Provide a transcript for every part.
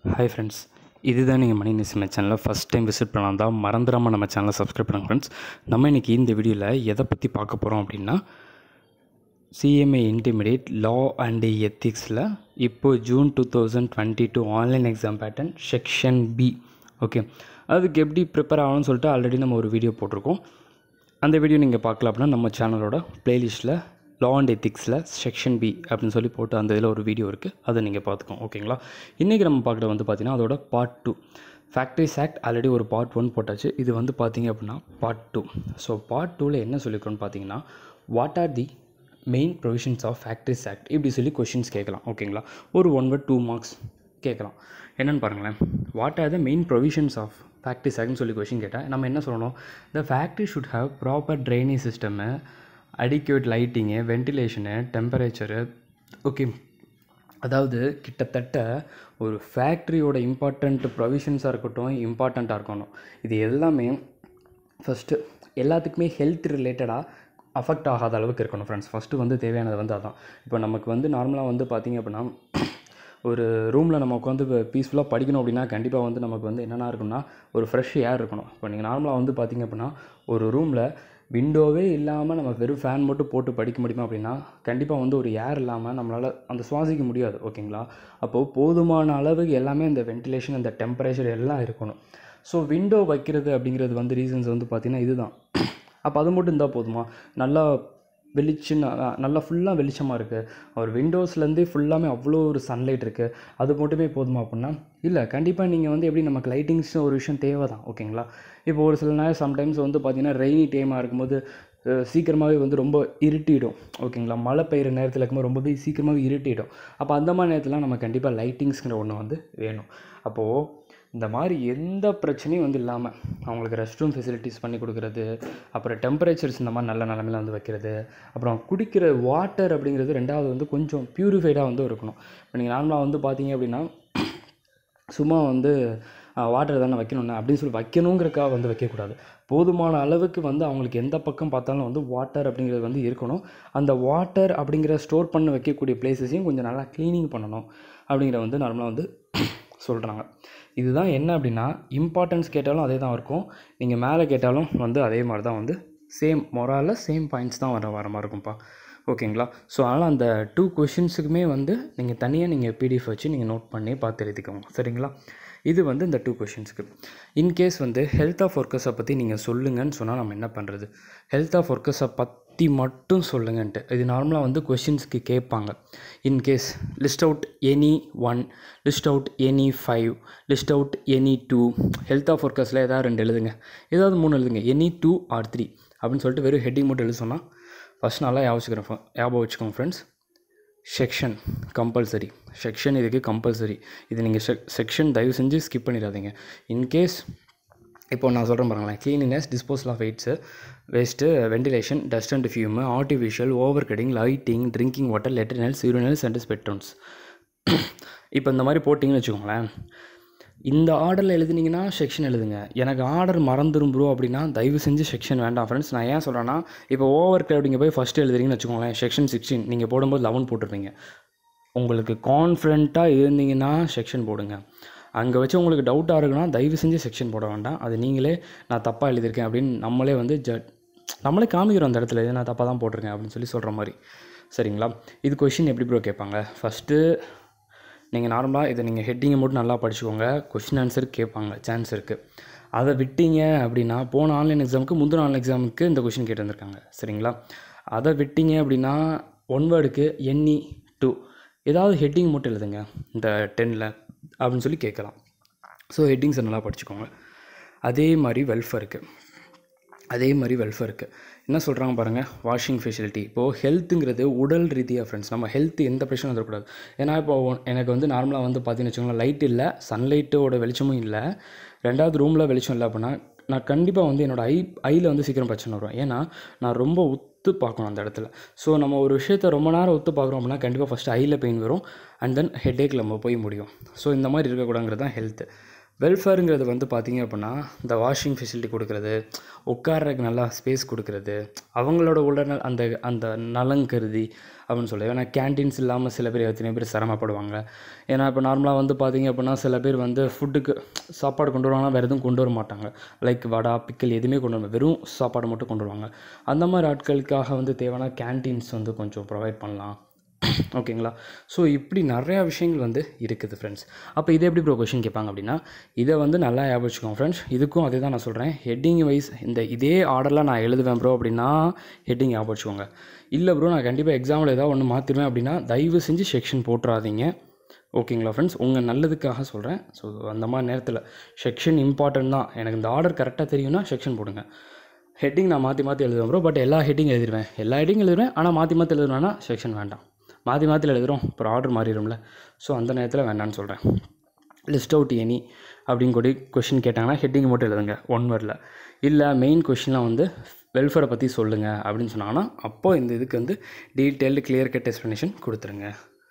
hi friends இதுதான் நீங்கள் மணி news நம்ம சேனலில் ஃபஸ்ட் டைம் விசிட் பண்ணலாம் தான் மறந்துடாமல் நம்ம சேனலை சப்ஸ்கிரைப் பண்ணுங்க ஃப்ரெண்ட்ஸ் நம்ம இன்றைக்கி இந்த வீடியோவில் எதை பற்றி பார்க்க போகிறோம் அப்படின்னா சிஎம்ஏ இன்டிமீடியட் லா அண்ட் எத்திக்ஸில் இப்போது June two thousand twenty two online exam pattern section B okay அதுக்கு எப்படி ப்ரிப்பேர் ஆகணும்னு சொல்லிட்டு ஆல்ரெடி நம்ம ஒரு வீடியோ போட்டிருக்கோம் அந்த வீடியோ நீங்கள் பார்க்கல அப்படின்னா நம்ம சேனலோட ப்ளேலிஸ்ட்டில் லா அண்ட் எத்திக்ஸில் செக்ஷன் பி அப்படின்னு சொல்லி போட்டு அந்த இதில் ஒரு வீடியோ இருக்குது அதை நீங்கள் பார்த்துக்கோங்க ஓகேங்களா இன்றைக்கி நம்ம பார்க்குறது வந்து பார்த்திங்கன்னா அதோட part two factories act already ஒரு பார்ட் ஒன் போட்டாச்சு இது வந்து பார்த்தீங்க அப்படின்னா பார்ட் டூ ஸோ பார்ட் டூவில் என்ன சொல்லியிருக்கோன்னு பார்த்தீங்கன்னா what are the main provisions of factories act இப்படி சொல்லி கொஷின்ஸ் கேட்கலாம் ஓகேங்களா ஒரு ஒன் வேர்ட் டூ மார்க்ஸ் கேட்கலாம் என்னென்னு பாருங்களேன் what are the main provisions of factories ஆக்ட்னு சொல்லி கொஷின் கேட்டால் நம்ம என்ன சொல்லணும் the factory should have proper drainage system adequate lighting ventilation temperature okay அதாவது கிட்டத்தட்ட ஒரு ஃபேக்ட்ரியோட இம்பார்ட்டண்ட் ப்ரொவிஷன்ஸாக இருக்கட்டும் இம்பார்ட்டண்ட்டாக இருக்கணும் இது எல்லாமே ஃபஸ்ட்டு எல்லாத்துக்குமே ஹெல்த் ரிலேட்டடாக அஃபெக்ட் ஆகாத அளவுக்கு இருக்கணும் ஃப்ரெண்ட்ஸ் ஃபஸ்ட்டு வந்து தேவையானது வந்து அதான் இப்போ நமக்கு வந்து நார்மலாக வந்து பார்த்திங்க அப்படின்னா ஒரு ரூமில் நம்ம உட்காந்து பீஸ்ஃபுல்லாக படிக்கணும் அப்படின்னா கண்டிப்பாக வந்து நமக்கு வந்து என்னென்ன இருக்கும்னா ஒரு ஃப்ரெஷ் ஏர் இருக்கணும் இப்போ நீங்கள் நார்மலாக வந்து பார்த்திங்க அப்படின்னா ஒரு ரூமில் விண்டோவே இல்லாமல் நம்ம வெறும் ஃபேன் மட்டும் போட்டு படிக்க முடியுமா அப்படின்னா கண்டிப்பாக வந்து ஒரு ஏர் இல்லாமல் நம்மளால் அந்த சுவாசிக்க முடியாது ஓகேங்களா அப்போது போதுமான அளவுக்கு எல்லாமே இந்த வென்டிலேஷன் இந்த டெம்பரேச்சர் எல்லாம் இருக்கணும் ஸோ விண்டோ வைக்கிறது அப்படிங்கிறது வந்து ரீசன்ஸ் வந்து பார்த்திங்கன்னா இதுதான் அப்போ அது மட்டும் இருந்தால் போதுமா நல்லா வெளிச்சம் நல்லா ஃபுல்லாக வெளிச்சமாக இருக்குது ஒரு விண்டோஸ்லேருந்தே ஃபுல்லாமே அவ்வளோ ஒரு சன்லைட் இருக்குது அது மட்டுமே போதுமா அப்படின்னா இல்லை கண்டிப்பாக நீங்கள் வந்து எப்படி நமக்கு லைட்டிங்ஸ் ஒரு விஷயம் தேவை தான் ஓகேங்களா இப்போ ஒரு சில நேரம் சம்டைம்ஸ் வந்து பார்த்திங்கன்னா ரெய்னி டைமாக இருக்கும்போது சீக்கிரமாகவே வந்து ரொம்ப இருட்டிடும் ஓகேங்களா மழை பெய்கிற நேரத்தில் இருக்கும்போது ரொம்பவே சீக்கிரமாகவே இருட்டிடும் அப்போ அந்த மாதிரி நேரத்தில் நம்ம கண்டிப்பாக லைட்டிங்ஸ்ங்கிற ஒன்று வந்து வேணும் அப்போது இந்த மாதிரி எந்த பிரச்சனையும் வந்து இல்லாமல் அவங்களுக்கு ரெஸ்ட் ரூம் ஃபெசிலிட்டிஸ் பண்ணி கொடுக்குறது அப்புறம் டெம்பரேச்சர்ஸ் இந்த மாதிரி நல்ல நிலமையில வந்து வைக்கிறது அப்புறம் குடிக்கிற வாட்டர் அப்படிங்கிறது ரெண்டாவது வந்து கொஞ்சம் ப்யூரிஃபைடாக வந்து இருக்கணும் இப்போ நீங்கள் நார்மலாக வந்து பார்த்தீங்க அப்படின்னா சும்மா வந்து வாட்டர் தானே வைக்கணும்னு அப்படின்னு சொல்லி வைக்கணுங்கிறக்காக வந்து வைக்கக்கூடாது போதுமான அளவுக்கு வந்து அவங்களுக்கு எந்த பக்கம் பார்த்தாலும் வந்து வாட்டர் அப்படிங்கிறது வந்து இருக்கணும் அந்த வாட்டர் அப்படிங்கிற ஸ்டோர் பண்ண வைக்கக்கூடிய பிளேசஸையும் கொஞ்சம் நல்லா க்ளீனிங் பண்ணணும் அப்படிங்கிற வந்து நார்மலாக வந்து சொல்கிறாங்க இதுதான் என்ன அப்படின்னா இம்பார்ட்டன்ஸ் கேட்டாலும் அதே தான் இருக்கும் நீங்கள் மேலே கேட்டாலும் வந்து அதே மாதிரி தான் வந்து சேம் மொராலில் சேம் பாயிண்ட்ஸ் தான் வர வர மாதிரி இருக்கும்ப்பா ஓகேங்களா ஸோ அதனால் அந்த டூ கொஷின்ஸுக்குமே வந்து நீங்கள் தனியாக நீங்கள் பிடிஎஃப் வச்சு நீங்கள் நோட் பண்ணி பார்த்து எழுதிக்கோங்க சரிங்களா இது வந்து இந்த டூ கொஷின்ஸுக்கு இன்கேஸ் வந்து ஹெல்த் ஆஃப் ஒர்க்கர்ஸை பற்றி நீங்கள் சொல்லுங்கன்னு சொன்னால் நம்ம என்ன பண்ணுறது ஹெல்த் ஆஃப் ஒர்க்கர்ஸை பற்றி மட்டும் சொல்லுங்கன்ட்டு இது நார்மலாக வந்து கொஷின்ஸ்க்கு கேட்பாங்க in case list out any one list out any five list out any two health of ஒர்க்கர்ஸில் ஏதாவது ரெண்டு எழுதுங்க ஏதாவது மூணு எழுதுங்க எனி டூ ஆர் த்ரீ அப்படின்னு சொல்லிட்டு வெறும் ஹெட்டிங் மட்டும் எழுத சொன்னால் ஃபஸ்ட் நல்லா ஞாபகம் ஞாபகம் வச்சுக்கோங்க ஃப்ரெண்ட்ஸ் செக்ஷன் கம்பல்சரி செக்ஷன் இதுக்கு கம்பல்சரி இது நீங்கள் செக் செக்ஷன் தயவு செஞ்சு ஸ்கிப் பண்ணிடாதீங்க இன்கேஸ் இப்போ நான் சொல்கிறேன் பாருங்களேன் cleanliness disposal of wastes waste ventilation dust and fume artificial overcrowding lighting drinking water latrines urinals and spittoons இப்போ இந்த மாதிரி போட்டிங்கன்னு வச்சுக்கோங்களேன் இந்த ஆர்டரில் எழுதுனீங்கன்னா செக்ஷன் எழுதுங்க எனக்கு ஆர்டர் மறந்துடும் ப்ரோ அப்படின்னா தயவு செஞ்சு செக்ஷன் வேண்டாம் ஃப்ரெண்ட்ஸ் நான் ஏன் சொல்கிறேன்னா இப்போ ஓவர் கிளவுடிங்க போய் ஃபஸ்ட்டு எழுதுறீங்கன்னு வச்சுக்கோங்களேன் செக்ஷன் சிக்ஸ்டீன் நீங்கள் போடும்போது லெவன் போட்டுருப்பீங்க உங்களுக்கு கான்ஃபிடண்ட்டாக இருந்தீங்கன்னா செக்ஷன் போடுங்க அங்கே வச்சு உங்களுக்கு டவுட்டாக இருக்குன்னா தயவு செஞ்சு செக்ஷன் போட வேண்டாம் அது நீங்களே நான் தப்பாக எழுதியிருக்கேன் அப்படின்னு நம்மளே வந்து ஜ நம்மளே காமிக்கிறோம் அந்த இடத்துல இது நான் தப்பாக தான் போட்டிருக்கேன் அப்படின்னு சொல்லி சொல்கிற மாதிரி சரிங்களா இது கொஷின் எப்படி ப்ரோ கேட்பாங்க ஃபஸ்ட்டு நீங்கள் நார்மலாக இதை நீங்கள் ஹெட்டிங்கை மட்டும் நல்லா படிச்சுக்கோங்க கொஷின் ஆன்சர் கேட்பாங்க சான்ஸ் இருக்குது அதை விட்டீங்க அப்படின்னா போன ஆன்லைன் எக்ஸாமுக்கு முந்தின ஆன்லைன் எக்ஸாமுக்கு இந்த கொஷின் கேட்டிருந்துருக்காங்க சரிங்களா அதை விட்டீங்க அப்படின்னா ஒன் வேர்டுக்கு எண்ணி டூ ஏதாவது ஹெட்டிங் மட்டும் எழுதுங்க இந்த டென்னில் அப்படின்னு சொல்லி கேட்கலாம் ஸோ ஹெட்டிங்ஸை நல்லா படிச்சுக்கோங்க அதே மாதிரி வெல்ஃபேருக்கு அதே மாதிரி வெல்ஃபேருக்கு என்ன சொல்கிறாங்க பாருங்கள் வாஷிங் ஃபெசிலிட்டி இப்போது ஹெல்த்துங்கிறது உடல் ரீதியாக ஃப்ரெண்ட்ஸ் நம்ம ஹெல்த் எந்த பிரச்சனையும் வந்துடக்கூடாது ஏன்னா இப்போ எனக்கு வந்து நார்மலாக வந்து பார்த்தீங்கன்னு வச்சுக்கோங்களேன் லைட் இல்லை சன்லைட்டோட வெளிச்சமும் இல்லை ரெண்டாவது ரூமில் வெளிச்சம் இல்லை அப்படின்னா நான் கண்டிப்பாக வந்து என்னோடய ஐ ஐயில் வந்து சீக்கிரம் பிரச்சனை வரும் ஏன்னா நான் ரொம்ப உத்து பார்க்கணும் அந்த இடத்துல ஸோ நம்ம ஒரு விஷயத்தை ரொம்ப நேரம் ஒத்து பார்க்குறோம் அப்படின்னா கண்டிப்பாக ஃபஸ்ட்டு ஐயில் பெயின் வரும் அண்ட் தென் ஹெட்டேக்கில் நம்ம போய் முடியும் ஸோ இந்த மாதிரி இருக்கக்கூடாங்கிறது தான் ஹெல்த்து வெல்ஃபேருங்கிறது வந்து பார்த்திங்க அப்படின்னா இந்த வாஷிங் ஃபெசிலிட்டி கொடுக்குறது உட்கார்றதுக்கு நல்லா ஸ்பேஸ் கொடுக்குறது அவங்களோட உடல் அந்த அந்த நலன் கருதி அப்படின்னு சொல்லி ஏன்னா கேன்டீன்ஸ் இல்லாமல் சில பேர் எத்தனை பேர் சிரமப்படுவாங்க ஏன்னா இப்போ நார்மலாக வந்து பார்த்திங்க அப்படின்னா சில பேர் வந்து ஃபுட்டுக்கு சாப்பாடு கொண்டு வருவாங்கன்னா வேறு எதுவும் கொண்டு வர மாட்டாங்க லைக் வடா பிக்கல் எதுவுமே கொண்டு வர வெறும் சாப்பாடு மட்டும் கொண்டு வருவாங்க அந்த மாதிரி ஆட்களுக்காக வந்து தேவையான கேன்டீன்ஸ் வந்து கொஞ்சம் ப்ரொவைட் பண்ணலாம் ஓகேங்களா ஸோ இப்படி நிறையா விஷயங்கள் வந்து இருக்குது ஃப்ரெண்ட்ஸ் அப்போ இதை எப்படி ப்ரோ கொஷின் கேட்பாங்க அப்படின்னா இதை வந்து நல்லா ஞாபகம் வச்சுக்கோங்க ஃப்ரெண்ட்ஸ் இதுக்கும் அதே தான் நான் சொல்கிறேன் ஹெட்டிங் வைஸ் இந்த இதே ஆர்டரில் நான் எழுதுவேன் ப்ரோ அப்படின்னா ஹெட்டிங் ஞாபகம் வச்சுக்கோங்க இல்லை ப்ரோ நான் கண்டிப்பாக எக்ஸாமில் ஏதாவது ஒன்று மாற்றிடுவேன் அப்படின்னா தயவு செஞ்சு செக்ஷன் போட்டுறாதீங்க ஓகேங்களா ஃப்ரெண்ட்ஸ் உங்கள் நல்லதுக்காக சொல்கிறேன் ஸோ அந்த மாதிரி நேரத்தில் செக்ஷன் இம்பார்ட்டன்ட் தான் எனக்கு இந்த ஆர்டர் கரெக்டாக தெரியும்னா செக்ஷன் போடுங்க ஹெட்டிங் நான் மாற்றி மாற்றி எழுதுவேன் ப்ரோ பட் எல்லா ஹெட்டிங் எழுதிடுவேன் எல்லா ஹெட்டிங் எழுதுவேன் ஆனால் மாற்றி மாற்றி எழுதுவேன்னா செக்ஷன் வேண்டாம் மாற்றி மாற்றி எழுதுகிறோம் அப்புறம் ஆர்டர் மாறிடும்ல ஸோ அந்த நேரத்தில் வேண்டாம்னு சொல்கிறேன் லிஸ்ட் அவுட் எனி அப்படின்னு கூட கொஷின் கேட்டாங்கன்னா ஹெட்டிங் மட்டும் எழுதுங்க ஒன் வேர்டில் இல்லை மெயின் கொஷின்லாம் வந்து வெல்ஃபேரை பற்றி சொல்லுங்கள் அப்படின்னு சொன்னாங்கன்னா அப்போது இந்த இதுக்கு வந்து டீட்டெயில்டு கிளியர் கட் எக்ஸ்ப்ளனேஷன் கொடுத்துருங்க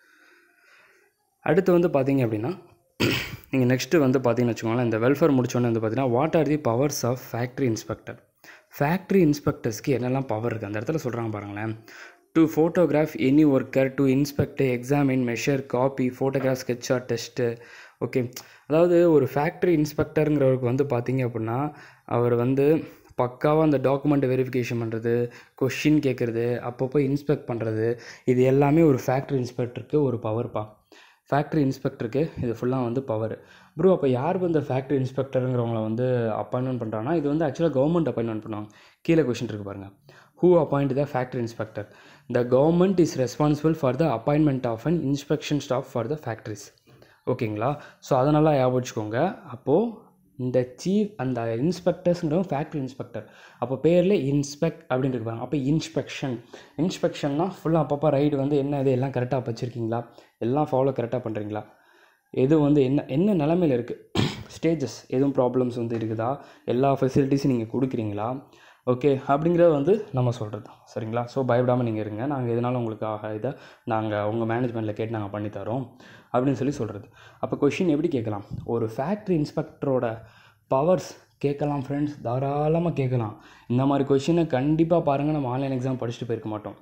அடுத்து வந்து பார்த்தீங்க அப்படின்னா நீங்கள் நெக்ஸ்ட்டு வந்து பார்த்தீங்கன்னு வச்சுக்கோங்களேன் இந்த வெல்ஃபேர் முடிச்சோன்னே வந்து பார்த்தீங்கன்னா what are the powers of factory inspector factory இன்ஸ்பெக்டர்ஸ்க்கு என்னெல்லாம் பவர் இருக்குது அந்த இடத்துல சொல்கிறாங்க பாருங்களேன் to photograph any worker to inspect examine measure copy photograph sketch or test okay அதாவது ஒரு ஃபேக்ட்ரி இன்ஸ்பெக்டருங்கிறவருக்கு வந்து பார்த்தீங்க அப்படின்னா அவர் வந்து பக்காவாக அந்த டாக்குமெண்ட் வெரிஃபிகேஷன் பண்ணுறது கொஷின் கேட்குறது அப்பப்போ இன்ஸ்பெக்ட் பண்ணுறது இது எல்லாமே ஒரு ஃபேக்ட்ரி இன்ஸ்பெக்டருக்கு ஒரு பவர்ப்பா ஃபேக்ட்ரி இன்ஸ்பெக்டருக்கு இது ஃபுல்லாக வந்து பவர் ப்ரோ அப்போ யார் வந்து ஃபேக்ட்ரி இன்ஸ்பெக்டருங்கிறவங்கள வந்து அப்பாயின்மெண்ட் பண்ணுறாங்கன்னா இது வந்து ஆக்சுவலாக கவர்மெண்ட் அப்பாயின்மெண்ட் பண்ணுவாங்க கீழே கொஷின் இருக்குது பாருங்கள் who appoint the factory inspector the government is responsible for the appointment of an inspection staff for the factories ஓகேங்களா ஸோ அதனால் ஞாபகம் வச்சுக்கோங்க அப்போது இந்த சீஃப் அந்த இன்ஸ்பெக்டர்ஸுங்கிறவங்க ஃபேக்ட்ரி இன்ஸ்பெக்டர் அப்போ பேரில் இன்ஸ்பெக்ட் அப்படின்னு இருப்பாங்க அப்போ இன்ஸ்பெக்ஷன் இன்ஸ்பெக்ஷன்னா ஃபுல்லாக அப்பப்போ ரைடு வந்து என்ன இது எல்லாம் கரெக்டாக வச்சுருக்கீங்களா எல்லாம் ஃபாலோ கரெக்டாக பண்ணுறீங்களா எது வந்து என்ன என்ன நிலமையில் இருக்குது ஸ்டேஜஸ் எதுவும் ப்ராப்ளம்ஸ் வந்து இருக்குதா எல்லா ஃபெசிலிட்டிஸும் நீங்கள் கொடுக்குறீங்களா ஓகே அப்படிங்கிறத வந்து நம்ம சொல்கிறது தான் சரிங்களா ஸோ பயப்படாமல் நீங்கள் இருங்க நாங்கள் எதனாலும் உங்களுக்கு ஆக இதை நாங்கள் உங்கள் மேனேஜ்மெண்ட்டில் கேட்டு நாங்கள் பண்ணித்தரோம் அப்படின்னு சொல்லி சொல்கிறது அப்போ கொஷின் எப்படி கேட்கலாம் ஒரு ஃபேக்ட்ரி இன்ஸ்பெக்டரோட பவர்ஸ் கேட்கலாம் ஃப்ரெண்ட்ஸ் தாராளமாக கேட்கலாம் இந்த மாதிரி கொஷினை கண்டிப்பாக பாருங்கள் நம்ம ஆன்லைன் எக்ஸாம் படிச்சுட்டு போயிருக்க மாட்டோம்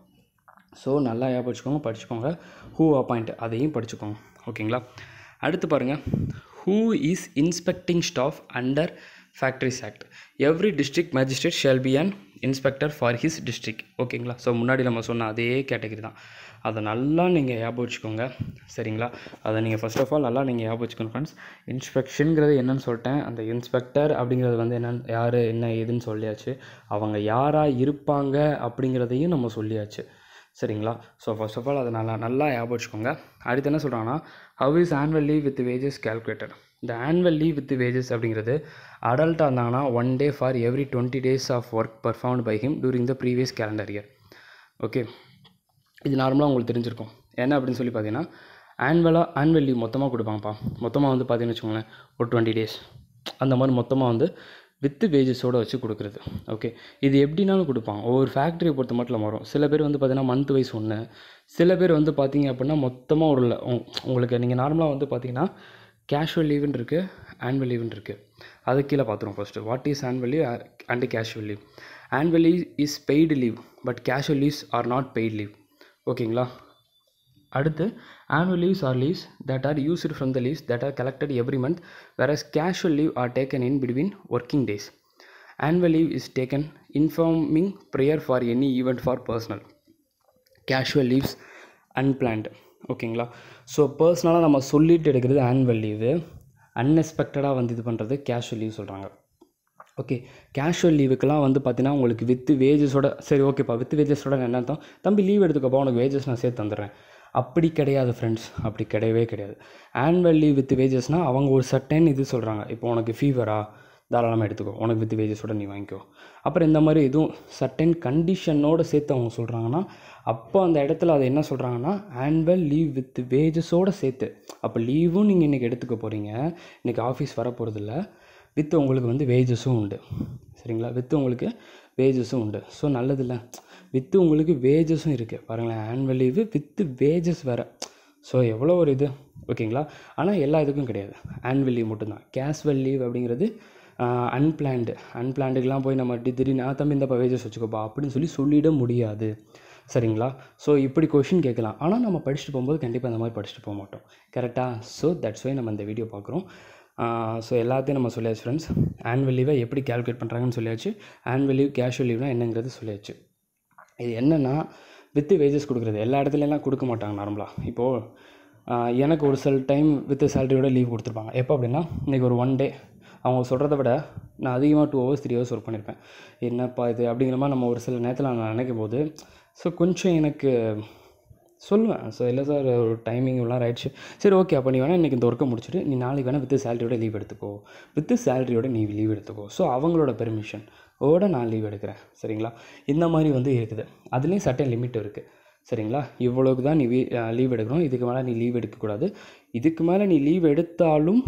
ஸோ நல்லா ஞாபகம் வச்சுக்கோங்க படிச்சுக்கோங்க ஹூ அப்பாயிண்ட் அதையும் படிச்சுக்கோங்க ஓகேங்களா அடுத்து பாருங்கள் who is inspecting staff under factories act every district magistrate shall be an inspector for his district ஓகேங்களா ஸோ முன்னாடி நம்ம சொன்ன அதே கேட்டகரி தான் அதை நல்லா நீங்கள் ஞாபகம் வச்சுக்கோங்க சரிங்களா அதை நீங்கள் ஃபர்ஸ்ட் ஆஃப் ஆல் நல்லா நீங்கள் ஞாபகம் வச்சுக்கணும் ஃப்ரெண்ட்ஸ் இன்ஸ்பெக்ஷனுங்கிறது என்னன்னு சொல்லிட்டேன் அந்த இன்ஸ்பெக்டர் அப்படிங்கிறது வந்து என்னன்னு யார் என்ன ஏதுன்னு சொல்லியாச்சு அவங்க யாராக இருப்பாங்க அப்படிங்கிறதையும் நம்ம சொல்லியாச்சு சரிங்களா ஸோ ஃபர்ஸ்ட் ஆஃப் ஆல் அதை நல்லா நல்லா ஞாபகம் வச்சுக்கோங்க அடுத்து என்ன சொல்கிறாங்கன்னா how is annual leave with wages calculated இந்த ஆனுவல் லீவ் வித் வேஜஸ் அப்படிங்கிறது அடல்ட்டாக இருந்தாங்கன்னா one day for every twenty days of work performed by him during the previous calendar year okay இது நார்மலாக உங்களுக்கு தெரிஞ்சிருக்கும் என்ன அப்படின்னு சொல்லி பார்த்தீங்கன்னா ஆனுவலாக ஆனுவல் லீவ் மொத்தமாக கொடுப்பாங்கப்பா மொத்தமாக வந்து பார்த்தீங்கன்னு வச்சுக்கோங்களேன் ஒரு டுவெண்ட்டி டேஸ் அந்த மாதிரி மொத்தமாக வந்து வித்து வேஜஸோடு வச்சு கொடுக்குறது ஓகே இது எப்படினாலும் கொடுப்பாங்க ஒவ்வொரு ஃபேக்ட்ரியை பொறுத்த மட்டும் வரும் சில பேர் வந்து பார்த்தீங்கன்னா மந்த் வைஸ் ஒன்று சில பேர் வந்து பார்த்தீங்க அப்படின்னா மொத்தமாக ஒரு உ- உங்களுக்கு நீங்கள் நார்மலாக வந்து பார்த்தீங்கன்னா கேஷுவல் லீவுன்னு இருக்குது ஆனுவல் லீவுன்னு இருக்குது அது கீழே பார்த்துருவோம் first what is annual leave and casual leave annual leave is paid leave but casual leaves are not paid leave ஓகேங்களா அடுத்து annual leaves are leaves that are used from the leaves that are collected every month whereas casual leave are taken in between working days annual leave is taken informing prayer for any event for personal casual leaves unplanned ஓகேங்களா so பர்சனலாக நம்ம சொல்லிட்டு எடுக்கிறது annual leave அன்எக்ஸ்பெக்டடாக வந்து இது பண்ணுறது casual leave சொல்கிறாங்க okay casual லீவுக்கெல்லாம் வந்து பார்த்தீங்கன்னா உங்களுக்கு வித்து வேஜஸோட சரி ஓகேப்பா வித் வேஜஸோட என்ன அர்த்தம் தம்பி லீவ் எடுத்துக்கப்பா உனக்கு வேஜஸ் நான் சேர்த்து தந்துடுறேன் அப்படி கிடையாது ஃப்ரெண்ட்ஸ் அப்படி கிடையவே கிடையாது ஆனுவல் லீவ் வித் வேஜஸ்னால் அவங்க ஒரு சர்டன் இது சொல்கிறாங்க இப்போ உனக்கு ஃபீவரா தாராளமாக எடுத்துக்கோ உனக்கு வித் வேஜஸோட நீ வாங்கிக்கோ அப்புறம் இந்த மாதிரி எதுவும் சர்டன் கண்டிஷனோடு சேர்த்து அவங்க சொல்கிறாங்கன்னா அப்போ அந்த இடத்துல அதை என்ன சொல்கிறாங்கன்னா ஆனுவல் லீவ் வித் வேஜஸோடு சேர்த்து அப்போ லீவும் நீங்கள் இன்றைக்கி எடுத்துக்க போகிறீங்க இன்றைக்கி ஆஃபீஸ் வர போகிறதில்ல வித் உங்களுக்கு வந்து வேஜஸும் உண்டு சரிங்களா வித் உங்களுக்கு வேஜஸும் உண்டு ஸோ நல்லதில்ல வித்து உங்களுக்கு வேஜஸும் இருக்குது பாருங்களேன் ஆனுவல் லீவு வித்து வேஜஸ் வேறு ஸோ எவ்வளோ ஒரு இது ஓகேங்களா ஆனால் எல்லா இதுக்கும் கிடையாது ஆன்வல் லீவ் மட்டும்தான் கேஸ்வல் லீவ் அப்படிங்கிறது அன்பிளான்டு அன்பிளான்டுக்கெலாம் போய் நம்ம டி- திடீர்னு "ஆ, தம்பி இந்த வேஜஸ் வச்சுக்கோப்பா அப்படின்னு சொல்லி சொல்லிட முடியாது சரிங்களா ஸோ இப்படி கொஷின் கேட்கலாம் ஆனால் நம்ம படிச்சுட்டு போகும்போது கண்டிப்பாக இந்த மாதிரி படிச்சுட்டு போக மாட்டோம் கரெக்டாக ஸோ தட்ஸ் வை நம்ம இந்த வீடியோ பார்க்குறோம் ஸோ எல்லாத்தையும் நம்ம சொல்லியாச்சு ஃப்ரெண்ட்ஸ் ஆனுவல் லீவை எப்படி கால்குலேட் பண்ணுறாங்கன்னு சொல்லியாச்சு ஆனுவல் லீவ் கேஷுவல் லீவ்னா என்னங்கிறது சொல்லியாச்சு இது என்னென்னா வித்து வேஜஸ் கொடுக்குறது எல்லா இடத்துலலாம் கொடுக்க மாட்டாங்க நார்மலாக இப்போது ஆஹ், எனக்கு ஒரு சில டைம் வித் சேலரியோட லீவ் கொடுத்துருப்பாங்க எப்போ அப்படின்னா இன்றைக்கி ஒரு ஒன் டே அவங்க சொல்கிறத விட நான் அதிகமாக two hours three hours work பண்ணியிருப்பேன் என்னப்பா இது அப்படிங்கிற மாதிரி நம்ம ஒரு சில நேரத்தில் நான் நினைக்கும் போது ஸோ கொஞ்சம் எனக்கு சொல்லுவேன் ஸோ இல்லை சார் ஒரு டைமிங் எல்லாம் ஆயிடுச்சு சரி ஓகே அப்போ நீ வேணால் இன்றைக்கி இந்த ஒர்க்கை முடிச்சுட்டு நீ நாளைக்கு வேணால் வித் சேலரியோட லீவ் எடுத்துக்கோ வித் சேலரியோட நீ லீவ் எடுத்துக்கோ ஸோ அவங்களோட பெர்மிஷன் ஓட நான் லீவ் எடுக்கிறேன் சரிங்களா இந்த மாதிரி வந்து இருக்குது அதுலேயும் சட்டன் லிமிட் இருக்குது சரிங்களா இவ்வளோக்கு தான் நீ லீவ் எடுக்கணும் இதுக்கு மேலே நீ லீவ் எடுக்கக்கூடாது இதுக்கு மேலே நீ லீவ் எடுத்தாலும்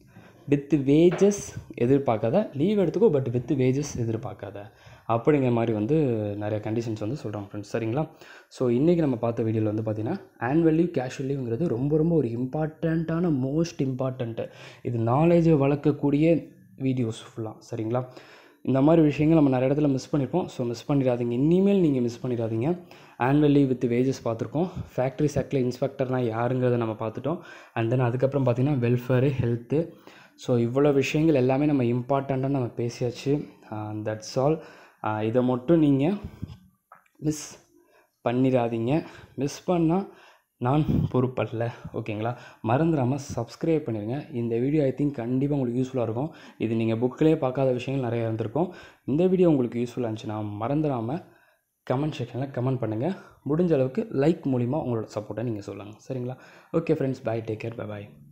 வித் வேஜஸ் எதிர்பார்க்காத லீவ் எடுத்துக்கோ பட் வித் வேஜஸ் எதிர்பார்க்காத அப்படிங்கிற மாதிரி வந்து நிறைய கண்டிஷன்ஸ் வந்து சொல்கிறாங்க ஃப்ரெண்ட்ஸ் சரிங்களா ஸோ இன்றைக்கி நம்ம பார்த்த வீடியோவில் வந்து பார்த்திங்கன்னா ஆனுவல் லீவ் கேஷுவல் லீவ்ங்கிறது ரொம்ப ரொம்ப ஒரு இம்பார்ட்டண்ட்டான மோஸ்ட் இம்பார்ட்டண்ட்டு இது நாலேஜை வளர்க்கக்கூடிய வீடியோஸ் ஃபுல்லாக சரிங்களா இந்த மாதிரி விஷயங்கள் நம்ம நிறைய இடத்துல மிஸ் பண்ணியிருப்போம் ஸோ மிஸ் பண்ணிடாதீங்க இனிமேல் நீங்கள் மிஸ் பண்ணிடாதீங்க ஆனுவல் லீவ் வித் வேஜஸ் பார்த்துருக்கோம் ஃபேக்ட்ரி செக்டில் இன்ஸ்பெக்டர்னால் யாருங்கிறத நம்ம பார்த்துட்டோம் அண்ட் தென் அதுக்கப்புறம் பார்த்திங்கன்னா வெல்ஃபேரு ஹெல்த்து ஸோ இவ்வளோ விஷயங்கள் எல்லாமே நம்ம இம்பார்ட்டண்ட்டாக நம்ம பேசியாச்சு தட்ஸ் ஆல் இதை மட்டும் நீங்கள் மிஸ் பண்ணிடாதீங்க மிஸ் பண்ணால் நான் பொறுப்பல்ல ஓகேங்களா மறந்துடாமல் சப்ஸ்கிரைப் பண்ணிடுங்க இந்த வீடியோ ஐ திங்க் கண்டிப்பாக உங்களுக்கு யூஸ்ஃபுல்லாக இருக்கும் இது நீங்கள் புக்கிலே பார்க்காத விஷயங்கள் நிறைய இருந்திருக்கும் இந்த வீடியோ உங்களுக்கு யூஸ்ஃபுல்லாக இருந்துச்சுன்னா மறந்துடாமல் கமெண்ட் செக்ஷனில் கமெண்ட் பண்ணுங்கள் முடிஞ்ச அளவுக்கு லைக் மூலிமா உங்களோட சப்போர்ட்டை நீங்கள் சொல்லுங்கள் சரிங்களா okay friends bye take care bye பாய்